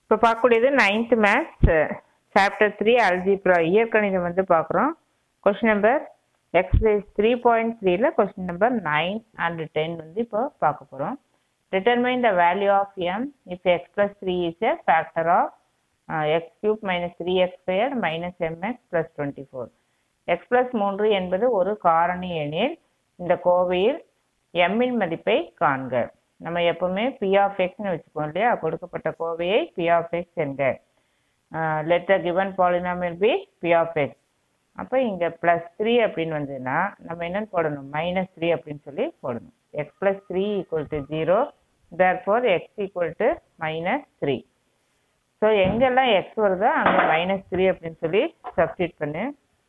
இப்போ பார்க்கக்கூடியது ninth maths chapter three algebra இயற்கணிதம் வந்து பார்க்குறோம் question number exercise three point த்ரீல question number nine and ten வந்து இப்போ பார்க்க போகிறோம் determine the value of m if x plus 3 is a factor of uh, x cube minus 3x squared minus mx plus 24 x plus 3 என்பது ஒரு காரணி எனில் இந்த கோவையில் m இன் மதிப்பை காண்க நம்ம எப்பவுமே p of x னு வச்சுப்போம் இல்லையா கொடுக்கப்பட்ட கோவையை p of x என்க uh, let the given polynomial be p of x அப்போ இங்க பிளஸ் த்ரீ அப்படின்னு வந்ததுன்னா நம்ம என்னன்னு போடணும் மைனஸ் த்ரீ அப்படின்னு சொல்லி போடணும் x plus three equal to zero therefore x equal to minus three so எங்கெல்லாம் எக்ஸ் வருதோ அங்கே மைனஸ் த்ரீ அப்படின்னு சொல்லி சப்ஸ்டியூட் பண்ணு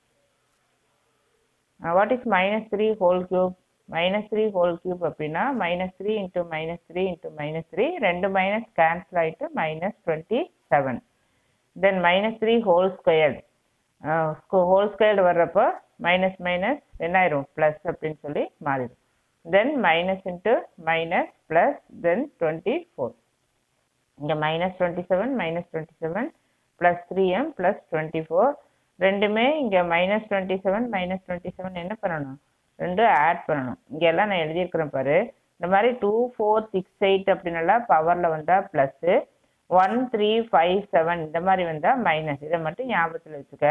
what is minus three whole cube minus three whole cube அப்படின்னா minus three into minus three into minus three ரெண்டு minus cancel ஆகிட்டு minus twenty seven then minus three whole squared whole squared வர்றப்போ minus minus என்ன ஆயிரும் plus அப்படின்னு சொல்லி மாறிடும் தென் minus into minus plus then twenty four இங்கே minus twenty seven minus twenty seven plus three m plus twenty four ரெண்டுமே இங்கே minus twenty seven minus twenty seven என்ன பண்ணணும் ரெண்டும் ஆட் பண்ணணும் இங்கே எல்லாம் நான் எழுதியிருக்கிறேன் பாரு இந்த மாதிரி டூ ஃபோர் சிக்ஸ் எயிட் அப்படின்னலாம் பவரில் வந்தால் plus one three five seven இந்த மாதிரி வந்தால் மைனஸ் இதை மட்டும் ஞாபகத்தில் வச்சுக்க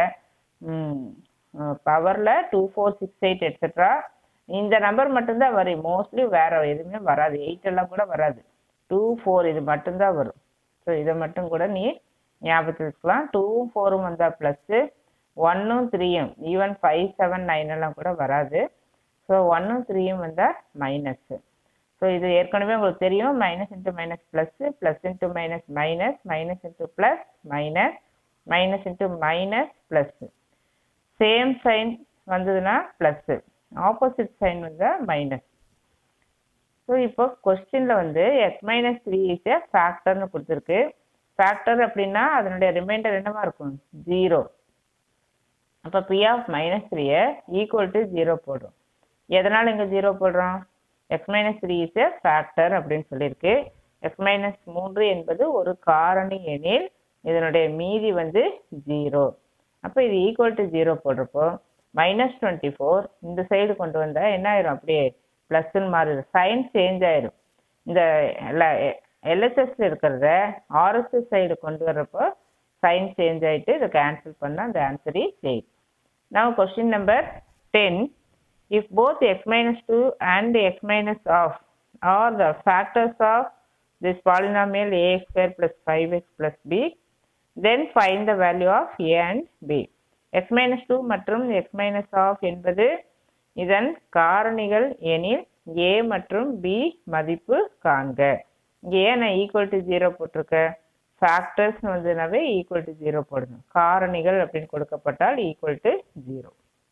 பவரில் two four six eight etcetera இந்த நம்பர் மட்டும்தான் வரும் மோஸ்ட்லி வேற எதுவுமே வராது எயிட் எல்லாம் கூட வராது டூ ஃபோர் இது மட்டும்தான் வரும் ஸோ இதை மட்டும் கூட நீ ஞாபகத்தில் வச்சுக்கலாம் டூவும் ஃபோரும் வந்தால் ப்ளஸ்ஸு ஒன்னும் த்ரீயும் ஈவன் ஃபைவ் செவன் நைன் எல்லாம் கூட வராது ஸோ ஒன்னும் த்ரீயும் வந்தால் மைனஸ்ஸு ஸோ இது ஏற்கனவே உங்களுக்கு தெரியும் minus into minus plus plus into minus minus minus into plus minus minus into minus plus same sign வந்ததுன்னா ப்ளஸ்ஸு ஆப்போசிட் சைன் வந்தால் மைனஸ் ஸோ இப்போ கொஸ்டினில் வந்து x minus three is a ஃபேக்டர்னு கொடுத்துருக்கு ஃபேக்டர் அப்படின்னா அதனுடைய ரிமைண்டர் என்னவா இருக்கும் ஜீரோ அப்போ பி ஆஃப் மைனஸ் த்ரீயை ஈக்குவல் டு ஜீரோ போடுறோம் எதனால் இங்கே ஜீரோ போடுறோம் x minus three is a factor அப்படின்னு சொல்லியிருக்கு எக்ஸ் மைனஸ் மூன்று என்பது ஒரு காரணி எனில் இதனுடைய மீதி வந்து ஜீரோ அப்போ இது ஈக்குவல் டு ஜீரோ போடுறப்போ மைனஸ் டுவெண்ட்டி ஃபோர் இந்த சைடு கொண்டு வந்தால் என்ன ஆயிரும் அப்படியே ப்ளஸ்ன்னு மாறிடும் சைன் சேஞ்ச் ஆயிரும் இந்த எல்எஸ்எஸ்ல இருக்கிறத ஆர்எஸ்எஸ் சைடு கொண்டு வர்றப்போ சைன் சேஞ்ச் ஆகிட்டு இதை கேன்சல் பண்ணால் அந்த answer is eight now question number ten if both x minus 2 and x minus of are the factors of this polynomial ax square plus 5x plus b then find the value of a and b x minus 2 மற்றும் x minus of என்பது இதன் காரணிகள் எனில் a மற்றும் b மதிப்பு காண்க இங்கே ஏன் நான் ஈக்குவல் டு ஜீரோ போட்டிருக்கேன் ஃபேக்டர்ஸ் வந்ததுனாவே ஈக்குவல் டு ஜீரோ போடணும் காரணிகள் அப்படின்னு கொடுக்கப்பட்டால் ஈக்குவல் டு ஜீரோ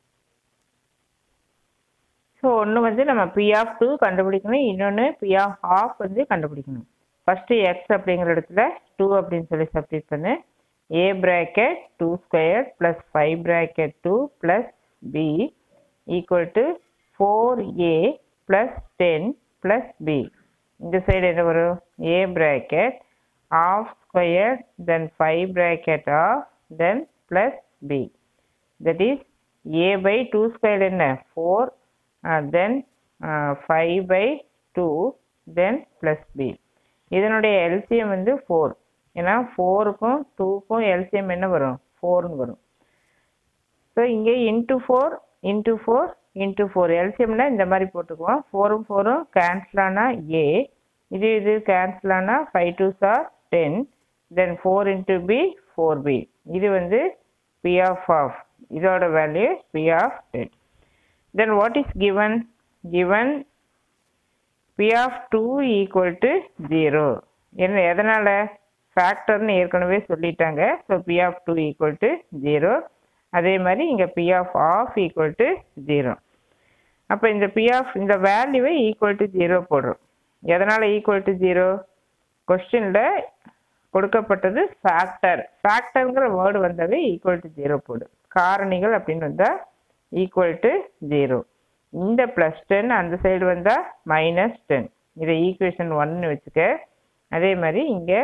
ஸோ ஒன்று வந்து நம்ம பி ஆஃப் டூ கண்டுபிடிக்கணும் இன்னொன்று பி ஆஃப் ஆஃப் வந்து கண்டுபிடிக்கணும் ஃபஸ்ட்டு எக்ஸ் அப்படிங்கிற இடத்துல டூ அப்படின்னு சொல்லி சப்ஸ்டிட் பண்ணு a bracket two square plus five bracket two plus b equal to four a plus ten plus b இந்த சைடு என்ன வரும் a bracket of square then five bracket of then plus b that is a by two square என்ன four then five by two then plus b இதனுடைய LCM வந்து four ஏன்னா ஃபோருக்கும் டூக்கும் LCM என்ன வரும் ஃபோர்னு வரும் ஸோ இங்கே into four into four into four எல்சிஎம்னா இந்த மாதிரி போட்டுக்குவோம் ஃபோரும் ஃபோரும் கேன்சல் ஆனால் ஏ இது இது கேன்சல் ஆனால் five twos are ten then four into p four p இது வந்து பி ஆஃப் ஆஃப் இதோட value p of ten then what is given given p of 2 equal to 0 என்ன எதனால ஃபேக்டர்னு ஏற்கனவே சொல்லிட்டாங்க so p of two equal to zero அதே மாதிரி இங்கே p of of equal to zero அப்போ இந்த பி ஆஃப் இந்த வேல்யூவை ஈக்குவல் டு ஜீரோ போடுறோம் எதனால் ஈக்குவல் டு ஜீரோ கொஸ்டினில் கொடுக்கப்பட்டது ஃபேக்டர் ஃபேக்டருங்கிற வேர்டு வந்தாவே ஈக்குவல் டு ஜீரோ போடு காரணிகள் அப்படின்னு வந்தால் ஈக்குவல் டு ஜீரோ இந்த ப்ளஸ் டென் அந்த சைடு வந்தால் மைனஸ் டென் இதை ஈக்குவேஷன் ஒன்னு வச்சுக்க அதே மாதிரி இங்கே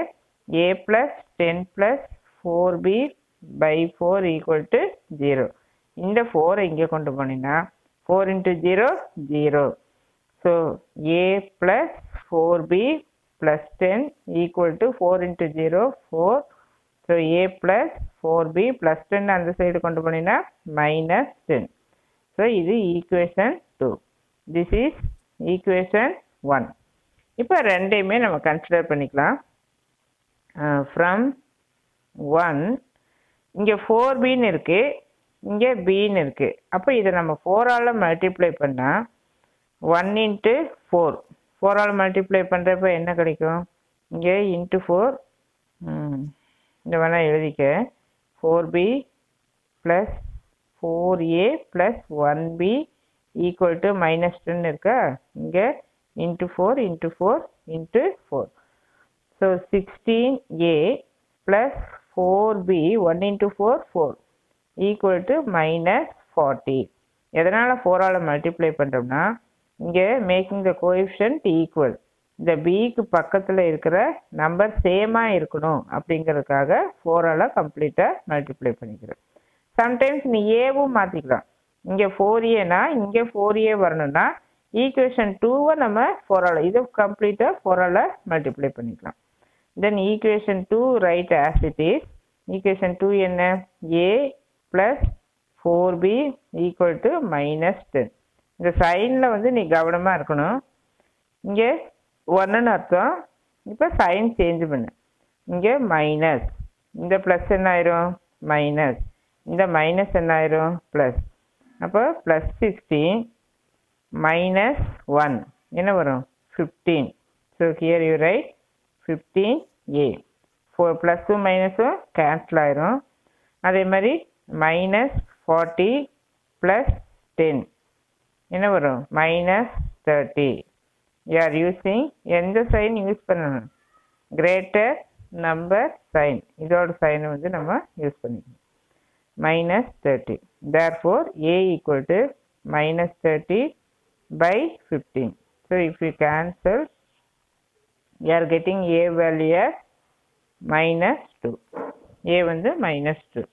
a plus ten plus four b by four equal to zero இந்த ஃபோரை இங்கே கொண்டு போனீங்கன்னா four into zero zero so a plus four b plus ten equal to four into zero four so a plus four b plus ten அந்த side கொண்டு போனீங்கன்னா minus ten so இது equation two this is equation one இப்போ ரெண்டையுமே நம்ம consider பண்ணிக்கலாம் from one இங்கே four பின்னு இருக்குது இங்கே பின்னு இருக்குது அப்போ இதை நம்ம ஃபோரால் மல்டிப்ளை பண்ணால் ஒன் இன்ட்டு ஃபோர் ஃபோரால் மல்டிப்ளை பண்ணுறப்ப என்ன கிடைக்கும் இங்கே இன்ட்டு ஃபோர் இந்த வேணால் எழுதிக்க four b plus four a plus one b equal to minus ten இருக்கா இங்கே into four into four into four so sixteen a plus four b one into four four equal to minus forty எதனால் ஃபோரால் multiply பண்ணுறோம்னா இங்கே making the coefficient equal இந்த பிக்கு பக்கத்தில் இருக்கிற நம்பர் சேமாக இருக்கணும் அப்படிங்கிறதுக்காக ஃபோரால் கம்ப்ளீட்டாக மல்டிப்ளை பண்ணிக்கிறேன் சம்டைம்ஸ் நீ ஏவும் மாற்றிக்கலாம் இங்கே ஃபோர் ஏனா இங்கே ஃபோர் ஏ வரணும்னா ஈக்குவேஷன் டூவை நம்ம ஃபோரால் இதை கம்ப்ளீட்டாக ஃபோரால் மல்டிப்ளை பண்ணிக்கலாம் then equation two write as it is equation two என்ன a plus four b equal to minus ten இந்த சைனில் வந்து நீ கவனமாக இருக்கணும் இங்கே ஒன்றுன்னு அர்த்தம் இப்போ சைன் சேஞ்ச் பண்ணு இங்கே மைனஸ் இந்த ப்ளஸ் என்ன ஆயிரும் மைனஸ் இந்த மைனஸ் என்ன ஆயிரும் ப்ளஸ் அப்போ ப்ளஸ் சிக்ஸ்டீன் மைனஸ் ஒன் என்ன வரும் fifteen so here you write fifteen a four ப்ளஸ்ஸும் மைனஸும் கேன்சல் ஆயிரும் அதே மாதிரி மைனஸ் ஃபார்ட்டி ப்ளஸ் டென் என்ன வரும் minus thirty you are using எந்த சைன் யூஸ் பண்ணணும் கிரேட்டர் நம்பர் சைன் இதோட சைனை வந்து நம்ம யூஸ் பண்ணிக்கணும் minus 30. Therefore, A equal to minus 30 by 15. So, if we cancel, you are getting A value as minus 2. A வந்து minus 2.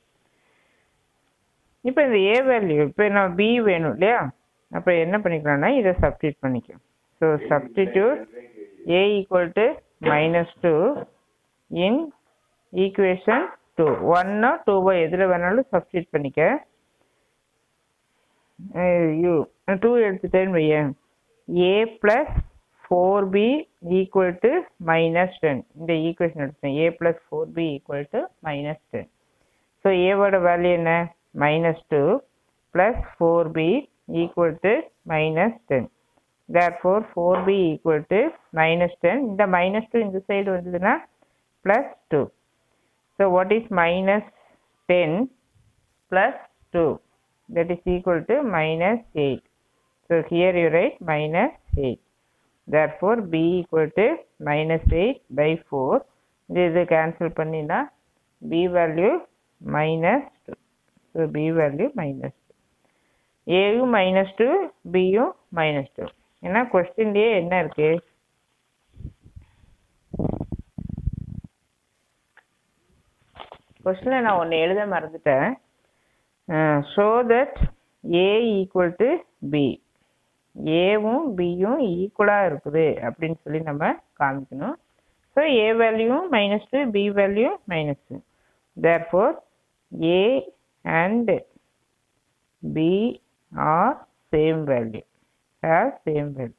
இப்போ இந்த A value, இப்போ நம்ம B வேணும் இல்லையா அப்போ என்ன பண்ணிக்கலாம்னா இதை சப்ஸ்டியூட் பண்ணிக்கலாம் so substitute A equal to minus 2 in equation two ஒன்னோ டூவோ எதில் வேணாலும் சப்ஸ்டியூட் பண்ணிக்க யூ டூ எடுத்துட்டேன்னு வையேன் a plus four b equal to minus ten இந்த ஈக்குவேஷன் எடுத்தேன் a plus four b equal to minus ten so ஏவோட வேல்யூ என்ன minus two plus four b equal to minus ten therefore four b equal to minus ten இந்த minus two இந்த side வந்ததுன்னா plus two So what is minus 10 plus 2? That is equal to minus 8. So here you write minus 8. Therefore B equal to minus 8 by 4. This is cancel பண்ணினா B value minus 2. So B value minus 2. A யும் minus 2, B யும் minus 2. ஏன்னா கொஸ்டின்லேயே என்ன இருக்கு கொஸ்டினில் நான் ஒன்று எழுத மறந்துட்டேன் show that a equal to b ஏவும் பியும் ஈக்குவலாக இருக்குது அப்படின்னு சொல்லி நம்ம காமிக்கணும் ஸோ ஏ வேல்யூவும் minus two b value minus two therefore a and b are same value have same value